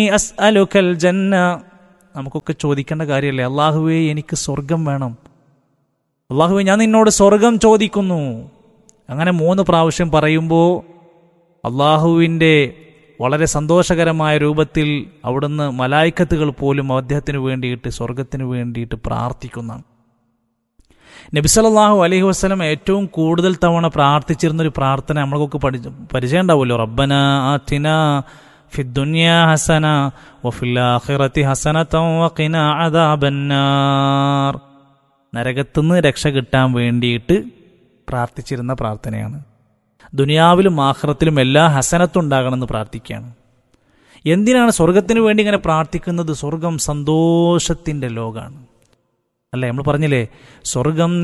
അസ്അലുക്കൽ ജന്ന നമുക്കൊക്കെ ചോദിക്കേണ്ട കാര്യമല്ലേ അള്ളാഹുവേ എനിക്ക് സ്വർഗം വേണം അള്ളാഹുവേ ഞാൻ നിന്നോട് സ്വർഗം ചോദിക്കുന്നു അങ്ങനെ മൂന്ന് പ്രാവശ്യം പറയുമ്പോൾ അള്ളാഹുവിൻ്റെ വളരെ സന്തോഷകരമായ രൂപത്തിൽ അവിടുന്ന് മലായിക്കത്തുകൾ പോലും അദ്ദേഹത്തിന് വേണ്ടിയിട്ട് സ്വർഗത്തിന് വേണ്ടിയിട്ട് പ്രാർത്ഥിക്കുന്നതാണ് നബിസലല്ലാഹു അലൈഹി വസ്ലം ഏറ്റവും കൂടുതൽ തവണ പ്രാർത്ഥിച്ചിരുന്നൊരു പ്രാർത്ഥന നമ്മൾക്കൊക്കെ പഠി പരിചയം ഉണ്ടാവുമല്ലോ റബ്ബന ആതിന ഫിദ്ദുനിയ ഹസന വഫിൽ ആഖിറതി ഹസനതൻ വഖിന അദാബന്നാർ നരകത്തുനിന്ന് രക്ഷ കിട്ടാൻ വേണ്ടിയിട്ട് പ്രാർത്ഥിച്ചിരുന്ന പ്രാർത്ഥനയാണ് ദുനിയാവിലും ആഖിറത്തിലും എല്ലാ ഹസനത്തും ഉണ്ടാകണമെന്ന് പ്രാർത്ഥിക്കുകയാണ് എന്തിനാണ് സ്വർഗത്തിന് വേണ്ടി ഇങ്ങനെ പ്രാർത്ഥിക്കുന്നത് സ്വർഗം സന്തോഷത്തിൻ്റെ ലോകമാണ് അല്ലേ നമ്മൾ പറഞ്ഞില്ലേ സ്വർഗം